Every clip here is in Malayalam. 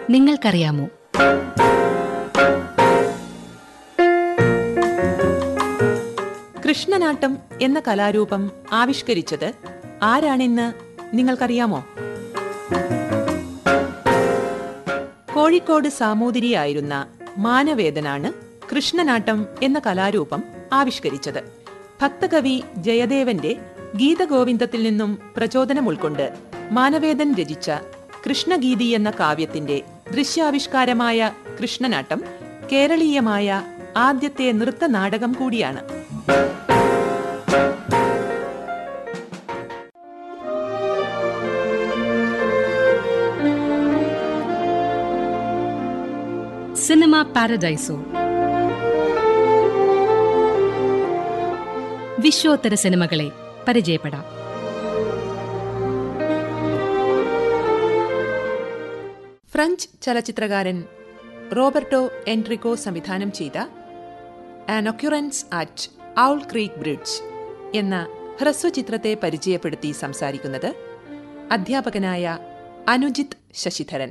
നിങ്ങൾക്കറിയാമോ കൃഷ്ണനാട്ടം എന്ന കലാരൂപം ആവിഷ്കരിച്ചത് ആരാണെന്ന് നിങ്ങൾക്കറിയാമോ കോഴിക്കോട് സാമൂതിരിയായിരുന്ന മാനവേദനാണ് കൃഷ്ണനാട്ടം എന്ന കലാരൂപം ആവിഷ്കരിച്ചത് ഭക്തകവി ജയദേവന്റെ ഗീതഗോവിന്ദത്തിൽ നിന്നും പ്രചോദനം ഉൾക്കൊണ്ട് മാനവേദൻ രചിച്ച കൃഷ്ണഗീതി എന്ന കാവ്യത്തിന്റെ ദൃശ്യാവിഷ്കാരമായ കൃഷ്ണനാട്ടം കേരളീയമായ ആദ്യത്തെ നൃത്തനാടകം കൂടിയാണ് സിനിമ പാരഡൈസോ വിശ്വോത്തര സിനിമകളെ പരിചയപ്പെടാം ഫ്രഞ്ച് ചലച്ചിത്രകാരൻ റോബർട്ടോ എൻട്രിക്കോ സംവിധാനം ചെയ്ത an occurrence at owl creek bridge എന്ന ഹ്രസ്വചിത്രത്തെ പരിചയപ്പെടുത്തി സംസാരിക്കുന്നത് അധ്യാപകനായ അനുജിത് ശശിധരൻ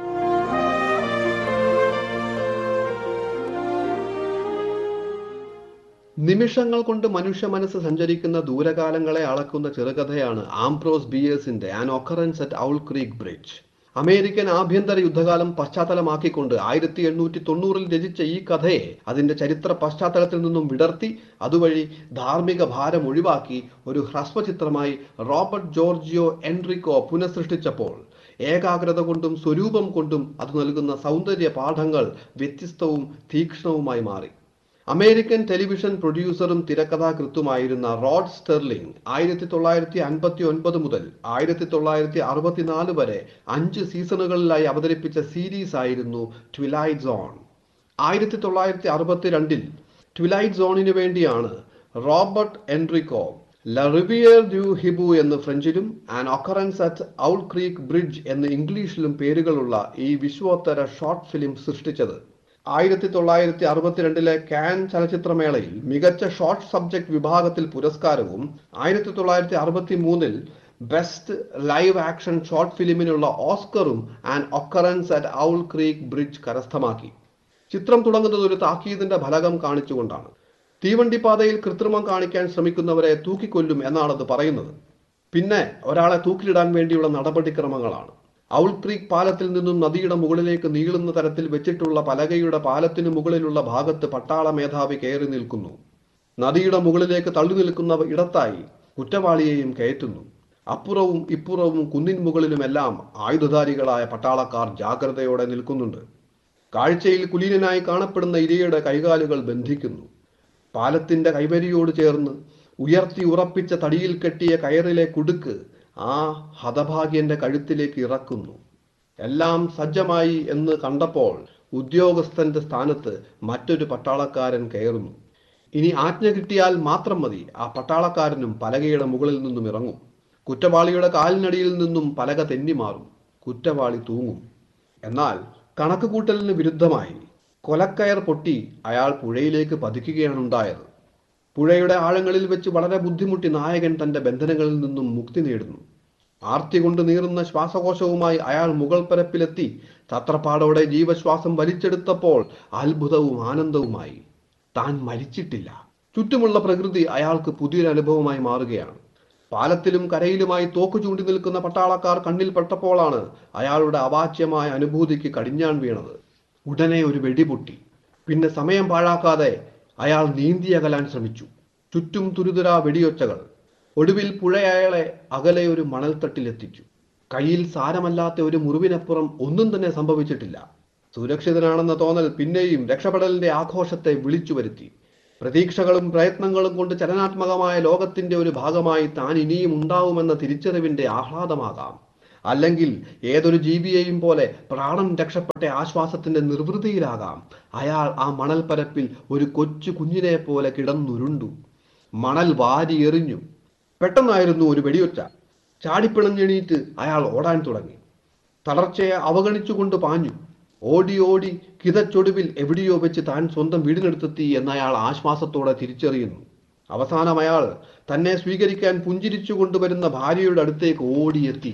നിമിഷങ്ങൾ കൊണ്ട് മനുഷ്യ മനസ്സ് സഞ്ചരിക്കുന്ന ദൂരകാലങ്ങളെ അളക്കുന്ന ചെറുകഥയാണ് ആംബ്രോസ് ബിയേഴ്സിന്റെ An occurrence at owl creek Bridge American ആഭ്യന്തര യുദ്ധകാലം പശ്ചാത്തലമാക്കിക്കൊണ്ട് ആയിരത്തി എണ്ണൂറ്റി തൊണ്ണൂറിൽ രചിച്ച ഈ കഥയെ അതിന്റെ ചരിത്ര പശ്ചാത്തലത്തിൽ നിന്നും വിടർത്തി അതുവഴി ധാർമ്മിക ഭാരം ഒഴിവാക്കി ഒരു ഹ്രസ്വചിത്രമായി റോബർട്ട് ജോർജിയോ എൻറിക്കോ പുനഃസൃഷ്ടിച്ചപ്പോൾ ഏകാഗ്രത കൊണ്ടും സ്വരൂപം കൊണ്ടും അത് നൽകുന്ന സൗന്ദര്യ പാഠങ്ങൾ വ്യത്യസ്തവും തീക്ഷ്ണവുമായി മാറി അമേരിക്കൻ ടെലിവിഷൻ പ്രൊഡ്യൂസറും തിരക്കഥാകൃത്തുമായിരുന്ന റോഡ് സ്റ്റെർലിംഗ് ആയിരത്തി തൊള്ളായിരത്തി അൻപത്തി ഒൻപത് മുതൽ ആയിരത്തി തൊള്ളായിരത്തി അറുപത്തിനാല് വരെ അഞ്ച് സീസണുകളിലായി അവതരിപ്പിച്ച സീരീസ് ആയിരുന്നു ട്വിലൈറ്റ് സോൺ ആയിരത്തി തൊള്ളായിരത്തി അറുപത്തിരണ്ടിൽ ട്വിലൈറ്റ് സോണിന് വേണ്ടിയാണ് Robert Enrico La Riviere du Hibou എന്ന് ഫ്രഞ്ചിലും An occurrence at owl creek Bridge എന്ന് ഇംഗ്ലീഷിലും പേരുകളുള്ള ഈ വിശ്വോത്തര ഷോർട്ട് ഫിലിം സൃഷ്ടിച്ചത് ആയിരത്തി തൊള്ളായിരത്തി അറുപത്തിരണ്ടിലെ കാൻ ചലച്ചിത്രമേളയിൽ മികച്ച ഷോർട്ട് സബ്ജക്ട് വിഭാഗത്തിൽ പുരസ്കാരവും ആയിരത്തി തൊള്ളായിരത്തി അറുപത്തി മൂന്നിൽ ബെസ്റ്റ് ലൈവ് ആക്ഷൻ ഷോർട്ട് ഫിലിമിനുള്ള ഓസ്കറും An occurrence at owl creek Bridge കരസ്ഥമാക്കി ചിത്രം തുടങ്ങുന്നത് ഒരു താക്കീതിന്റെ ഫലകം കാണിച്ചുകൊണ്ടാണ് തീവണ്ടിപ്പാതയിൽ കൃത്രിമം കാണിക്കാൻ ശ്രമിക്കുന്നവരെ തൂക്കിക്കൊല്ലും എന്നാണത് പറയുന്നത് പിന്നെ ഒരാളെ തൂക്കിലിടാൻ വേണ്ടിയുള്ള നടപടിക്രമങ്ങളാണ് ഔൾ ക്രീക്ക് പാലത്തിൽ നിന്നും നദിയുടെ മുകളിലേക്ക് നീളുന്ന തരത്തിൽ വെച്ചിട്ടുള്ള പലകയുടെ പാലത്തിനു മുകളിലുള്ള ഭാഗത്ത് പട്ടാള മേധാവി കയറി നിൽക്കുന്നു നദിയുടെ മുകളിലേക്ക് തള്ളി നിൽക്കുന്ന ഇടത്തായി കുറ്റവാളിയെയും കയറ്റുന്നു അപ്പുറവും ഇപ്പുറവും കുന്നിൻ മുകളിലുമെല്ലാം ആയുധധാരികളായ പട്ടാളക്കാർ ജാഗ്രതയോടെ നിൽക്കുന്നുണ്ട് കാഴ്ചയിൽ കുലീനനായി കാണപ്പെടുന്ന ഇരയുടെ കൈകാലുകൾ ബന്ധിക്കുന്നു പാലത്തിന്റെ കൈവരിയോട് ചേർന്ന് ഉയർത്തി ഉറപ്പിച്ച തടിയിൽ കെട്ടിയ കയറിലെ കുടുക്ക് ആ ഹതഭാഗ്യന്റെ കഴുത്തിലേക്ക് ഇറക്കുന്നു എല്ലാം സജ്ജമായി എന്ന് കണ്ടപ്പോൾ ഉദ്യോഗസ്ഥന്റെ സ്ഥാനത്ത് മറ്റൊരു പട്ടാളക്കാരൻ കയറുന്നു ഇനി ആജ്ഞ കിട്ടിയാൽ മാത്രം മതി ആ പട്ടാളക്കാരനും പലകയുടെ മുകളിൽ നിന്നും ഇറങ്ങും കുറ്റവാളിയുടെ കാലിനടിയിൽ നിന്നും പലക തെന്നി മാറും കുറ്റവാളി തൂങ്ങും എന്നാൽ കണക്ക് കൂട്ടലിന് വിരുദ്ധമായി കൊലക്കയർ പൊട്ടി അയാൾ പുഴയിലേക്ക് പതിക്കുകയാണ് ഉണ്ടായത് പുഴയുടെ ആഴങ്ങളിൽ വെച്ച് വളരെ ബുദ്ധിമുട്ടി നായകൻ തന്റെ ബന്ധനങ്ങളിൽ നിന്നും മുക്തി നേടുന്നു ആർത്തി കൊണ്ട് നീറുന്ന ശ്വാസകോശവുമായി അയാൾ മുകൾ പരപ്പിലെത്തി തത്രപ്പാടോടെ ജീവശ്വാസം വലിച്ചെടുത്തപ്പോൾ അത്ഭുതവും ആനന്ദവുമായി താൻ മരിച്ചിട്ടില്ല ചുറ്റുമുള്ള പ്രകൃതി അയാൾക്ക് പുതിയൊരു അനുഭവമായി മാറുകയാണ് പാലത്തിലും കരയിലുമായി തോക്ക് ചൂണ്ടി നിൽക്കുന്ന പട്ടാളക്കാർ കണ്ണിൽപ്പെട്ടപ്പോഴാണ് അയാളുടെ അവാച്യമായ അനുഭൂതിക്ക് കടിഞ്ഞാൻ വീണത് ഉടനെ ഒരു വെടിപൊട്ടി പിന്നെ സമയം പാഴാക്കാതെ അയാൾ നീന്തി അകലാൻ ശ്രമിച്ചു ചുറ്റും തുരുതുരാ വെടിയൊച്ചകൾ ഒടുവിൽ പുഴ അയാളെ അകലെ ഒരു മണൽത്തട്ടിലെത്തിച്ചു കയ്യിൽ സാരമല്ലാത്ത ഒരു മുറിവിനപ്പുറം ഒന്നും തന്നെ സംഭവിച്ചിട്ടില്ല സുരക്ഷിതനാണെന്ന തോന്നൽ പിന്നെയും രക്ഷപ്പെടലിന്റെ ആഘോഷത്തെ വിളിച്ചു വരുത്തി പ്രതീക്ഷകളും പ്രയത്നങ്ങളും കൊണ്ട് ചലനാത്മകമായ ലോകത്തിന്റെ ഒരു ഭാഗമായി താൻ ഇനിയും ഉണ്ടാവുമെന്ന തിരിച്ചറിവിന്റെ ആഹ്ലാദമാകാം അല്ലെങ്കിൽ ഏതൊരു ജീവിയെയും പോലെ പ്രാണൻ രക്ഷപ്പെട്ട ആശ്വാസത്തിന്റെ നിർവൃതിയിലാകാം അയാൾ ആ മണൽപ്പരപ്പിൽ ഒരു കൊച്ചു കുഞ്ഞിനെ പോലെ കിടന്നുരുണ്ടു മണൽ വാരി എറിഞ്ഞു പെട്ടെന്നായിരുന്നു ഒരു വെടിയൊച്ച ചാടിപ്പിണഞ്ഞെണീറ്റ് അയാൾ ഓടാൻ തുടങ്ങി തളർച്ചയെ അവഗണിച്ചുകൊണ്ട് പാഞ്ഞു ഓടി ഓടി കിതച്ചൊടുവിൽ എവിടെയോ വെച്ച് താൻ സ്വന്തം വീടിനടുത്തെത്തി എന്നയാൾ ആശ്വാസത്തോടെ തിരിച്ചറിയുന്നു അവസാനം അയാൾ തന്നെ സ്വീകരിക്കാൻ പുഞ്ചിരിച്ചു കൊണ്ടുവരുന്ന ഭാര്യയുടെ അടുത്തേക്ക് ഓടിയെത്തി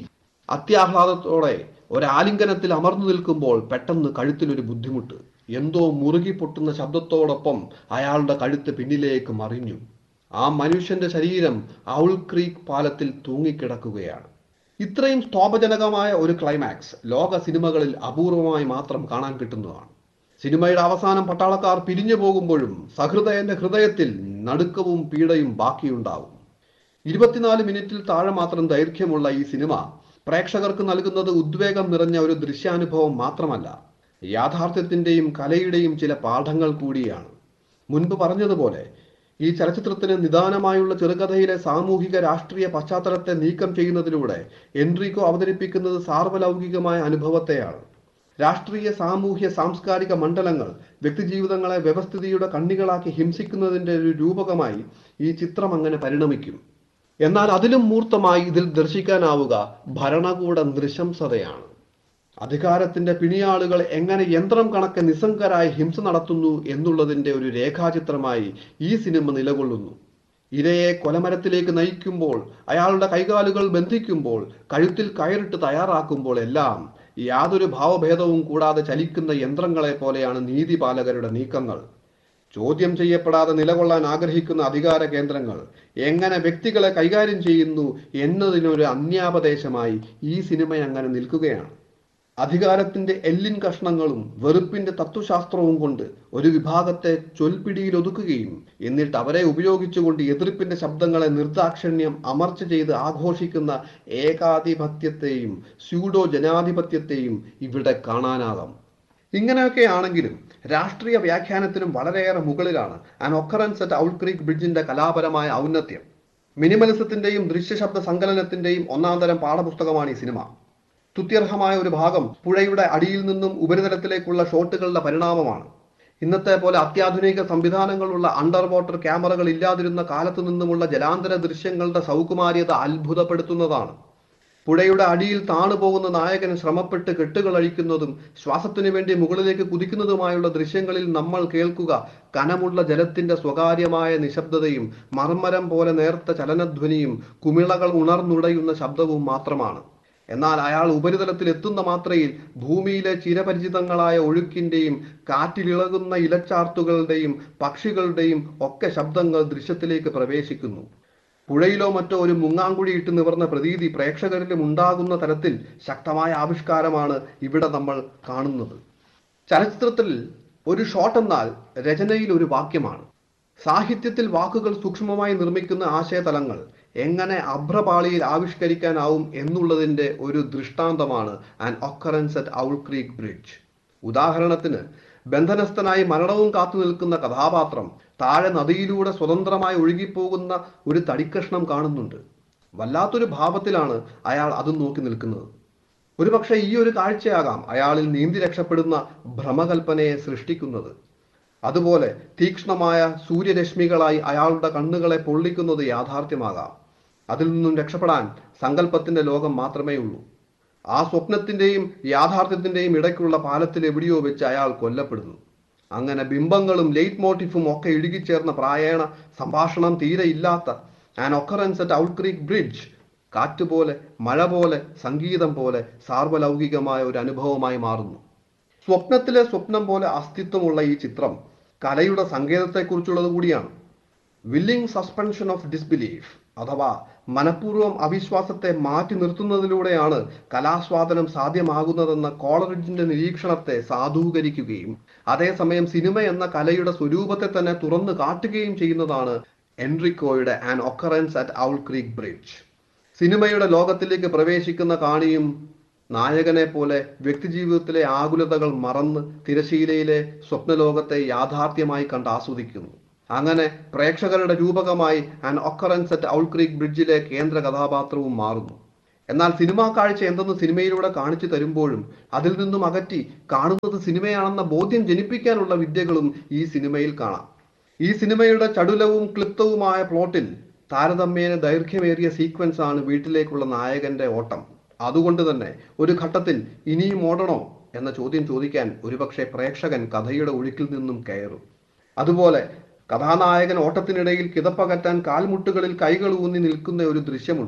അത്യാഹ്ലാദത്തോടെ ഒരാലിംഗനത്തിൽ അമർന്നു നിൽക്കുമ്പോൾ പെട്ടെന്ന് കഴുത്തിലൊരു ബുദ്ധിമുട്ട് എന്തോ മുറുകി പൊട്ടുന്ന ശബ്ദത്തോടൊപ്പം അയാളുടെ കഴുത്ത് പിന്നിലേക്ക് മറിഞ്ഞു ആ മനുഷ്യന്റെ ശരീരം ഔൾ ക്രീക്ക് പാലത്തിൽ തൂങ്ങിക്കിടക്കുകയാണ് ഇത്രയും സ്തോഭജനകമായ ഒരു ക്ലൈമാക്സ് ലോക സിനിമകളിൽ അപൂർവമായി മാത്രം കാണാൻ കിട്ടുന്നതാണ് സിനിമയുടെ അവസാനം പട്ടാളക്കാർ പിരിഞ്ഞു പോകുമ്പോഴും സഹൃദയന്റെ ഹൃദയത്തിൽ നടുക്കവും പീഡയും ബാക്കിയുണ്ടാവും ഇരുപത്തിനാല് മിനിറ്റിൽ താഴെ മാത്രം ദൈർഘ്യമുള്ള ഈ സിനിമ പ്രേക്ഷകർക്ക് നൽകുന്നത് ഉദ്വേഗം നിറഞ്ഞ ഒരു ദൃശ്യാനുഭവം മാത്രമല്ല യാഥാർത്ഥ്യത്തിന്റെയും കലയുടെയും ചില പാഠങ്ങൾ കൂടിയാണ് മുൻപ് പറഞ്ഞതുപോലെ ഈ ചലച്ചിത്രത്തിന് നിദാനമായുള്ള ചെറുകഥയിലെ സാമൂഹിക രാഷ്ട്രീയ പശ്ചാത്തലത്തെ നീക്കം ചെയ്യുന്നതിലൂടെ എൻട്രിക്കോ അവതരിപ്പിക്കുന്നത് സാർവലൗകികമായ അനുഭവത്തെയാണ് രാഷ്ട്രീയ സാമൂഹ്യ സാംസ്കാരിക മണ്ഡലങ്ങൾ വ്യക്തിജീവിതങ്ങളെ വ്യവസ്ഥിതിയുടെ കണ്ണികളാക്കി ഹിംസിക്കുന്നതിന്റെ ഒരു രൂപകമായി ഈ ചിത്രം അങ്ങനെ പരിണമിക്കും എന്നാൽ അതിലും മൂർത്തമായി ഇതിൽ ദർശിക്കാനാവുക ഭരണകൂട നൃശംസതയാണ് അധികാരത്തിന്റെ പിണിയാളുകൾ എങ്ങനെ യന്ത്രം കണക്കെ നിസ്സംഗരായി ഹിംസ നടത്തുന്നു എന്നുള്ളതിന്റെ ഒരു രേഖാചിത്രമായി ഈ സിനിമ നിലകൊള്ളുന്നു ഇരയെ കൊലമരത്തിലേക്ക് നയിക്കുമ്പോൾ അയാളുടെ കൈകാലുകൾ ബന്ധിക്കുമ്പോൾ കഴുത്തിൽ കയറിട്ട് തയ്യാറാക്കുമ്പോൾ എല്ലാം യാതൊരു ഭാവഭേദവും കൂടാതെ ചലിക്കുന്ന യന്ത്രങ്ങളെ പോലെയാണ് നീതിപാലകരുടെ നീക്കങ്ങൾ ചോദ്യം ചെയ്യപ്പെടാതെ നിലകൊള്ളാൻ ആഗ്രഹിക്കുന്ന അധികാര കേന്ദ്രങ്ങൾ എങ്ങനെ വ്യക്തികളെ കൈകാര്യം ചെയ്യുന്നു എന്നതിനൊരു അന്യാപദേശമായി ഈ സിനിമ അങ്ങനെ നിൽക്കുകയാണ് അധികാരത്തിന്റെ എല്ലിൻ കഷ്ണങ്ങളും വെറുപ്പിന്റെ തത്വശാസ്ത്രവും കൊണ്ട് ഒരു വിഭാഗത്തെ ചൊൽപ്പിടിയിൽ ഒതുക്കുകയും എന്നിട്ട് അവരെ ഉപയോഗിച്ചുകൊണ്ട് എതിർപ്പിന്റെ ശബ്ദങ്ങളെ നിർദാക്ഷിണ്യം അമർച്ച ചെയ്ത് ആഘോഷിക്കുന്ന ഏകാധിപത്യത്തെയും സ്യൂഡോ ജനാധിപത്യത്തെയും ഇവിടെ കാണാനാകാം ഇങ്ങനെയൊക്കെ ആണെങ്കിലും രാഷ്ട്രീയ വ്യാഖ്യാനത്തിനും വളരെയേറെ മുകളിലാണ് An occurrence at owl Creek ബ്രിഡ്ജിന്റെ കലാപരമായ ഔന്നത്യം മിനിമലിസത്തിന്റെയും ദൃശ്യശബ്ദ സങ്കലനത്തിന്റെയും ഒന്നാം തരം പാഠപുസ്തകമാണ് ഈ സിനിമ സ്തുത്യർഹമായ ഒരു ഭാഗം പുഴയുടെ അടിയിൽ നിന്നും ഉപരിതലത്തിലേക്കുള്ള ഷോട്ടുകളുടെ പരിണാമമാണ് ഇന്നത്തെ പോലെ അത്യാധുനിക സംവിധാനങ്ങളുള്ള അണ്ടർ വാട്ടർ ക്യാമറകൾ ഇല്ലാതിരുന്ന കാലത്തു നിന്നുമുള്ള ജലാന്തര ദൃശ്യങ്ങളുടെ സൗകുമാര്യത അത്ഭുതപ്പെടുത്തുന്നതാണ് പുഴയുടെ അടിയിൽ താണുപോകുന്ന നായകൻ ശ്രമപ്പെട്ട് കെട്ടുകൾ അഴിക്കുന്നതും ശ്വാസത്തിനു വേണ്ടി മുകളിലേക്ക് കുതിക്കുന്നതുമായുള്ള ദൃശ്യങ്ങളിൽ നമ്മൾ കേൾക്കുക കനമുള്ള ജലത്തിന്റെ സ്വകാര്യമായ നിശബ്ദതയും മർമ്മരം പോലെ നേർത്ത ചലനധ്വനിയും കുമിളകൾ ഉണർന്നുടയുന്ന ശബ്ദവും മാത്രമാണ് എന്നാൽ അയാൾ ഉപരിതലത്തിൽ എത്തുന്ന മാത്രയിൽ ഭൂമിയിലെ ചിരപരിചിതങ്ങളായ ഒഴുക്കിന്റെയും കാറ്റിലിളകുന്ന ഇലച്ചാർത്തുകളുടെയും പക്ഷികളുടെയും ഒക്കെ ശബ്ദങ്ങൾ ദൃശ്യത്തിലേക്ക് പ്രവേശിക്കുന്നു പുഴയിലോ മറ്റോ ഒരു മുങ്ങാങ്കുഴി ഇട്ട് നിവർന്ന പ്രതീതി പ്രേക്ഷകരിലും ഉണ്ടാകുന്ന തരത്തിൽ ശക്തമായ ആവിഷ്കാരമാണ് ഇവിടെ നമ്മൾ കാണുന്നത് ചലച്ചിത്രത്തിൽ ഒരു ഷോട്ട് എന്നാൽ രചനയിൽ ഒരു വാക്യമാണ് സാഹിത്യത്തിൽ വാക്കുകൾ സൂക്ഷ്മമായി നിർമ്മിക്കുന്ന ആശയതലങ്ങൾ എങ്ങനെ അഭ്രപാളിയിൽ ആവിഷ്കരിക്കാനാവും എന്നുള്ളതിന്റെ ഒരു ദൃഷ്ടാന്തമാണ് An occurrence at owl creek Bridge ഉദാഹരണത്തിന് ബന്ധനസ്ഥനായി മരണവും കാത്തു നിൽക്കുന്ന കഥാപാത്രം താഴെ നദിയിലൂടെ സ്വതന്ത്രമായി ഒഴുകിപ്പോകുന്ന ഒരു തടിക്കഷ്ണം കാണുന്നുണ്ട് വല്ലാത്തൊരു ഭാവത്തിലാണ് അയാൾ അതും നോക്കി നിൽക്കുന്നത് ഒരുപക്ഷെ ഈ ഒരു കാഴ്ചയാകാം അയാളിൽ നീന്തി രക്ഷപ്പെടുന്ന ഭ്രമകൽപ്പനയെ സൃഷ്ടിക്കുന്നത് അതുപോലെ തീക്ഷ്ണമായ സൂര്യരശ്മികളായി അയാളുടെ കണ്ണുകളെ പൊള്ളിക്കുന്നത് യാഥാർത്ഥ്യമാകാം അതിൽ നിന്നും രക്ഷപ്പെടാൻ സങ്കല്പത്തിന്റെ ലോകം മാത്രമേ ഉള്ളൂ ആ സ്വപ്നത്തിന്റെയും യാഥാർത്ഥ്യത്തിന്റെയും ഇടയ്ക്കുള്ള പാലത്തിൽ എവിടെയോ വെച്ച് അയാൾ കൊല്ലപ്പെടുന്നു അങ്ങനെ ബിംബങ്ങളും ലേറ്റ് മോട്ടീഫും ഒക്കെ ഇഴുകിച്ചേർന്ന പ്രായേണ സംഭാഷണം തീരെ ഇല്ലാത്ത An occurrence at Owl Creek Bridge കാറ്റ് പോലെ മഴ പോലെ സംഗീതം പോലെ സാർവലൗകികമായ ഒരു അനുഭവമായി മാറുന്നു സ്വപ്നത്തിലെ സ്വപ്നം പോലെ അസ്തിത്വമുള്ള ഈ ചിത്രം കലയുടെ സങ്കേതത്തെക്കുറിച്ചുള്ളത് കൂടിയാണ് വില്ലിംഗ് സസ്പെൻഷൻ ഓഫ് ഡിസ്ബിലീഫ് അഥവാ മനഃപൂർവ്വം അവിശ്വാസത്തെ മാറ്റി നിർത്തുന്നതിലൂടെയാണ് കലാസ്വാദനം സാധ്യമാകുന്നതെന്ന കോളറിഡ്ജിന്റെ നിരീക്ഷണത്തെ സാധൂകരിക്കുകയും അതേസമയം സിനിമ എന്ന കലയുടെ സ്വരൂപത്തെ തന്നെ തുറന്നു കാട്ടുകയും ചെയ്യുന്നതാണ് എൻറിക്കോയുടെ An occurrence at owl creek Bridge സിനിമയുടെ ലോകത്തിലേക്ക് പ്രവേശിക്കുന്ന കാണിയും നായകനെ പോലെ വ്യക്തിജീവിതത്തിലെ ആകുലതകൾ മറന്ന് തിരശീലയിലെ സ്വപ്നലോകത്തെ യാഥാർത്ഥ്യമായി കണ്ട് ആസ്വദിക്കുന്നു അങ്ങനെ പ്രേക്ഷകരുടെ രൂപകമായി an occurrence at owl creek ബ്രിഡ്ജിലെ കേന്ദ്ര കഥാപാത്രവും മാറുന്നു എന്നാൽ സിനിമാ കാഴ്ച എന്തെന്ന് സിനിമയിലൂടെ കാണിച്ചു തരുമ്പോഴും അതിൽ നിന്നും അകറ്റി കാണുന്നത് സിനിമയാണെന്ന ബോധ്യം ജനിപ്പിക്കാനുള്ള വിദ്യകളും ഈ സിനിമയിൽ കാണാം ഈ സിനിമയുടെ ചടുലവും ക്ലിപ്തവുമായ പ്ലോട്ടിൽ താരതമ്യേന ദൈർഘ്യമേറിയ സീക്വൻസ് ആണ് വീട്ടിലേക്കുള്ള നായകന്റെ ഓട്ടം അതുകൊണ്ട് തന്നെ ഒരു ഘട്ടത്തിൽ ഇനിയും ഓടണോ എന്ന ചോദ്യം ചോദിക്കാൻ ഒരുപക്ഷെ പ്രേക്ഷകൻ കഥയുടെ ഒഴുക്കിൽ നിന്നും കയറും അതുപോലെ കഥാനായകൻ ഓട്ടത്തിനിടയിൽ കിതപ്പകറ്റാൻ കാൽമുട്ടുകളിൽ കൈകൾ ഊന്നി നിൽക്കുന്ന ഒരു ദൃശ്യമുണ്ട്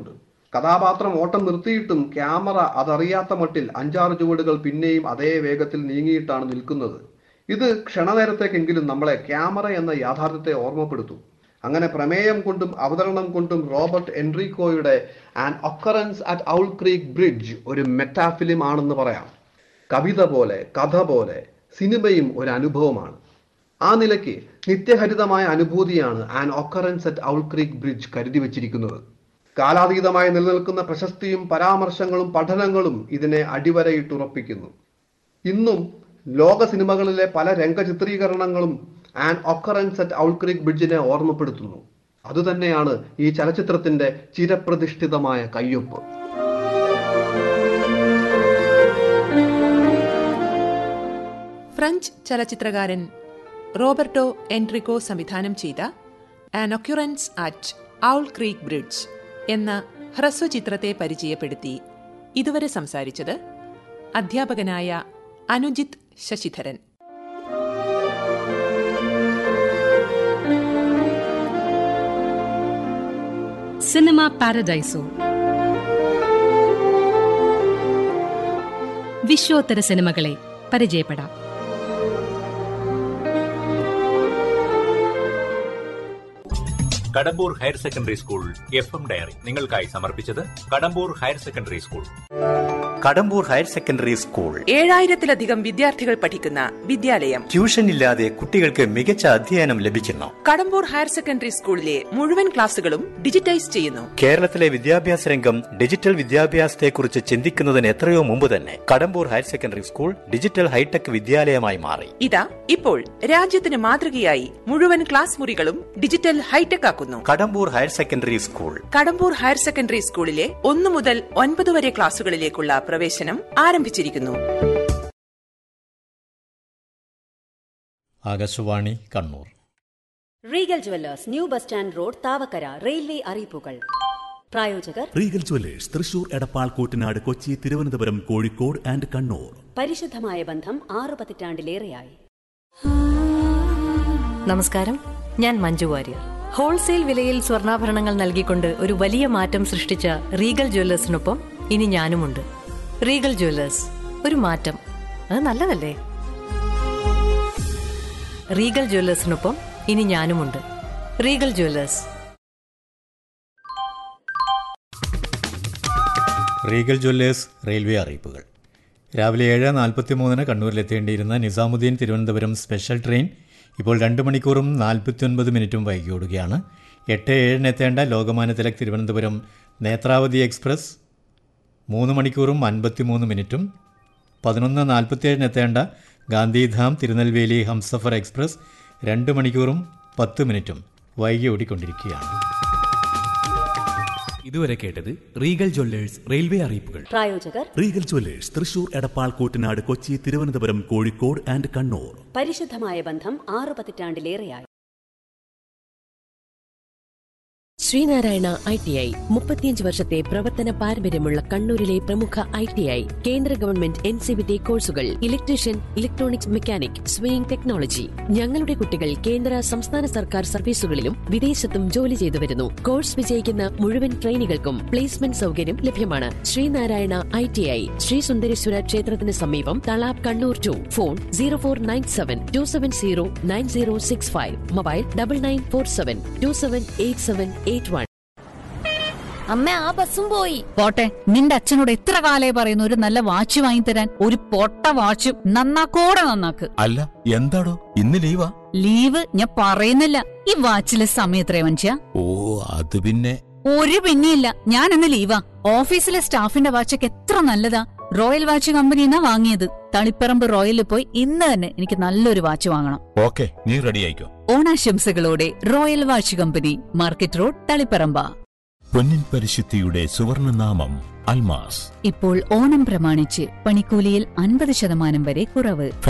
കഥാപാത്രം ഓട്ടം നിർത്തിയിട്ടും ക്യാമറ അതറിയാത്ത മട്ടിൽ അഞ്ചാറ് ചുവടുകൾ പിന്നെയും അതേ വേഗത്തിൽ നീങ്ങിയിട്ടാണ് നിൽക്കുന്നത് ഇത് ക്ഷണനേരത്തേക്കെങ്കിലും നമ്മളെ ക്യാമറ എന്ന യാഥാർത്ഥ്യത്തെ ഓർമ്മപ്പെടുത്തും അങ്ങനെ പ്രമേയം കൊണ്ടും അവതരണം കൊണ്ടും റോബർട്ട് എൻട്രിക്കോയുടെ an occurrence at owl creek bridge ഒരു മെറ്റാഫിലിം ആണെന്ന് പറയാം കവിത പോലെ കഥ പോലെ സിനിമയും ഒരു അനുഭവമാണ് ആ നിലയ്ക്ക് നിത്യഹരിതമായ അനുഭൂതിയാണ് an occurrence at owl creek bridge കരുതി വച്ചിരിക്കുന്നത് കാലാതീതമായി നിലനിൽക്കുന്ന പ്രശസ്തിയും പരാമർശങ്ങളും പഠനങ്ങളും ഇതിനെ അടിവരയിട്ടുറപ്പിക്കുന്നു ഇന്നും ലോക സിനിമകളിലെ പല രംഗചിത്രീകരണങ്ങളും an occurrence at owl creek ബ്രിഡ്ജിനെ ഓർമ്മപ്പെടുത്തുന്നു അതുതന്നെയാണ് ഈ ചലച്ചിത്രത്തിന്റെ ചിരപ്രതിഷ്ഠിതമായ കയ്യൊപ്പ് ഫ്രഞ്ച് ചലച്ചിത്രകാരൻ റോബർട്ടോ എൻട്രിക്കോ സംവിധാനം ചെയ്ത an occurrence at owl creek bridge എന്ന ഹ്രസ്വചിത്രത്തെ പരിചയപ്പെടുത്തി ഇതുവരെ സംസാരിച്ചത് അധ്യാപകനായ അനുജിത് ശശിധരൻ സിനിമ പാരഡൈസോ വിശ്വോത്തര സിനിമകളെ പരിചയപ്പെടാം Kadambur higher secondary school F M diary നിങ്ങൾക്കായി സമർപ്പിച്ചത് Kadambur higher secondary school Kadambur higher secondary school ഏഴായിരത്തിലധികം വിദ്യാർത്ഥികൾ പഠിക്കുന്ന വിദ്യാലയം ട്യൂഷൻ ഇല്ലാതെ കുട്ടികൾക്ക് മികച്ച അധ്യയനം ലഭിക്കുന്നു കടമ്പൂർ ഹയർ സെക്കൻഡറി സ്കൂളിലെ മുഴുവൻ ക്ലാസുകളും ഡിജിറ്റൈസ് ചെയ്യുന്നു കേരളത്തിലെ വിദ്യാഭ്യാസ രംഗം ഡിജിറ്റൽ വിദ്യാഭ്യാസത്തെക്കുറിച്ച് ചിന്തിക്കുന്നതിന് എത്രയോ മുമ്പ് തന്നെ Kadambur higher secondary school digital hitech വിദ്യാലയമായി മാറി ഇതാ ഇപ്പോൾ രാജ്യത്തിന് മാതൃകയായി മുഴുവൻ ക്ലാസ് മുറികളും ഡിജിറ്റൽ ഹൈടെക് ആക്കുന്നു Kadambur higher secondary school Kadambur higher secondary സ്കൂളിലെ ഒന്നു മുതൽ ഒൻപത് വരെ ക്ലാസുകളിലേക്കുള്ള പ്രവേശനം ആരംഭിച്ചിരിക്കുന്നു Akashvani Kannur Regal Jewellers new bus stand road Thavakkara railway അറിയിപ്പുകൾ പ്രായോജകർ Regal Jewellers Thrissur Edappal Koottanad Kochi Thiruvananthapuram Kozhikode and Kannur പരിശുദ്ധമായ ബന്ധം ആറു പതിറ്റാണ്ടിലേറെയായി നമസ്കാരം ഞാൻ മഞ്ജു വാര്യർ ഹോൾസെയിൽ വിലയിൽ സ്വർണ്ണാഭരണങ്ങൾ നൽകിക്കൊണ്ട് ഒരു വലിയ മാറ്റം സൃഷ്ടിച്ച റീഗൽ ജ്വല്ലേഴ്സിനൊപ്പം ഇനി ഞാനുമുണ്ട് റീഗൽ ജ്വല്ലേഴ്സ് ഒരു മാറ്റം അത് നല്ലതല്ലേ റീഗൽ ജ്വല്ലേഴ്സിനൊപ്പം ഇനി ഞാനുമുണ്ട് Regal Jewellers Regal Jewellers railway അറിയിപ്പുകൾ രാവിലെ ഏഴ് നാൽപ്പത്തി മൂന്നിന് കണ്ണൂരിലെത്തേണ്ടിയിരുന്ന നിസാമുദ്ദീൻ തിരുവനന്തപുരം സ്പെഷ്യൽ ട്രെയിൻ ഇപ്പോൾ രണ്ട് മണിക്കൂറും നാൽപ്പത്തിയൊൻപത് മിനിറ്റും വൈകി ഓടുകയാണ് എട്ട് ഏഴിന് എത്തേണ്ട ലോകമാന്യ തിലക് തിരുവനന്തപുരം നേത്രാവതി എക്സ്പ്രസ് മൂന്ന് മണിക്കൂറും അൻപത്തിമൂന്ന് മിനിറ്റും പതിനൊന്ന് നാൽപ്പത്തിയേഴിന് എത്തേണ്ട ഗാന്ധിധാം തിരുനെൽവേലി ഹംസഫർ എക്സ്പ്രസ് രണ്ട് മണിക്കൂറും പത്ത് മിനിറ്റും വൈകി ഓടിക്കൊണ്ടിരിക്കുകയാണ് ഇതുവരെ കേട്ടത് റീഗൽ ജ്വല്ലേഴ്സ് റെയിൽവേ അറിയിപ്പുകൾ പ്രായോജകർ Regal Jewellers Thrissur Edappal Koottanad Kochi Thiruvananthapuram Kozhikode and Kannur പരിശുദ്ധമായ ബന്ധം ആറു പതിറ്റാണ്ടിലേറെയായി ശ്രീനാരായണ ഐ ടി ഐ മുപ്പത്തിയഞ്ച് വർഷത്തെ പ്രവർത്തന പാരമ്പര്യമുള്ള കണ്ണൂരിലെ പ്രമുഖ ഐ ടി ഐ കേന്ദ്ര government N C B T കോഴ്സുകൾ electrician electronics mechanic sewing technology ഞങ്ങളുടെ കുട്ടികൾ കേന്ദ്ര സംസ്ഥാന സർക്കാർ സർവീസുകളിലും വിദേശത്തും ജോലി ചെയ്തു വരുന്നു കോഴ്സ് വിജയിക്കുന്ന മുഴുവൻ ട്രെയിനികൾക്കും പ്ലേസ്മെന്റ് സൗകര്യം ലഭ്യമാണ് Sreenarayana I T I Sree Sundareshwara ക്ഷേത്രത്തിന് സമീപം Thalap Kannur two phone zero four nine seven two seven zero nine zero six five mobile double nine four seven two seven eight seven eight one അമ്മ ആ ബസ്സും പോയി പോട്ടെ നിന്റെ അച്ഛനോട് എത്ര കാലേ പറയുന്നു ഒരു നല്ല വാച്ച് വാങ്ങിത്തരാൻ ഒരു പൊട്ട വാച്ചും നന്നാക്കോടെ നന്നാക്ക് അല്ല എന്താടോ ഇന്ന് ലീവാ ലീവ് ഞാൻ പറയുന്നില്ല ഈ വാച്ചിലെ സമയം എത്രയാ മനുഷ്യ ഓ അത് പിന്നെ ഒരു പിന്നെയില്ല ഞാൻ ഇന്ന് ലീവാ ഓഫീസിലെ സ്റ്റാഫിന്റെ വാച്ചൊക്കെ എത്ര നല്ലതാ റോയൽ വാച്ച് കമ്പനിന്നാ വാങ്ങിയത് തളിപ്പറമ്പ് റോയലിൽ പോയി ഇന്ന് തന്നെ എനിക്ക് നല്ലൊരു വാച്ച് വാങ്ങണം ഓക്കെ നീ റെഡി ആയിക്കോ ഓണാശംസകളോടെ royal watch company market road Taliparamba പൊന്നിൻ പരിശുദ്ധിയുടെ സുവർണനാമം അൽമാസ് ഇപ്പോൾ ഓണം പ്രമാണിച്ച് പണിക്കൂലിയിൽ അൻപത് ശതമാനം വരെ കുറവ്